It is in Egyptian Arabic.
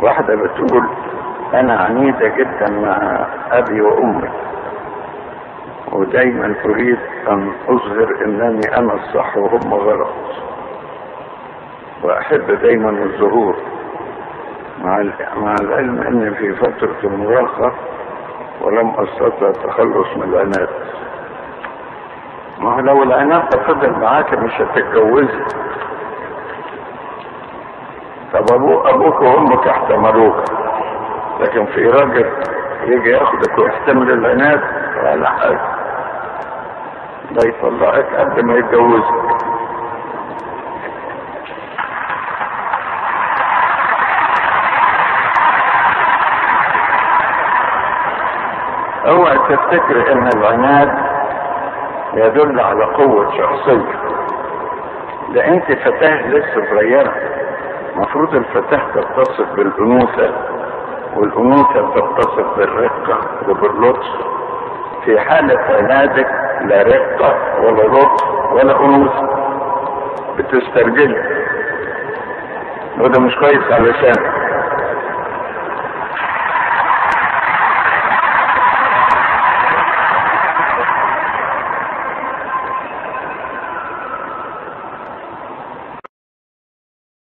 واحدة بتقول أنا عنيدة جدا مع أبي وأمي ودايما أريد أن أظهر أنني أنا الصح وهم غلط وأحب دايما الظهور مع مع العلم أني في فترة المراهقة ولم أستطع التخلص من العناد ما هو لو العناد فضل معاك مش هتتجوزي طب أبو أبوك وأمك احتملوك لكن في راجل يجي ياخدك ويحتمل العناد ولا حاجة ده يطلعك قبل ما يتجوزك اوعى تفتكر ان العناد يدل على قوة شخصية ده انت فتاة لسه صغيرة المفروض الفتاة تتصف بالانوثة والانوثة تتصف بالرقة وباللطف في حالة عنادك لا رقة ولا لطف ولا انوثة بتسترجلك وده مش كويس علشانك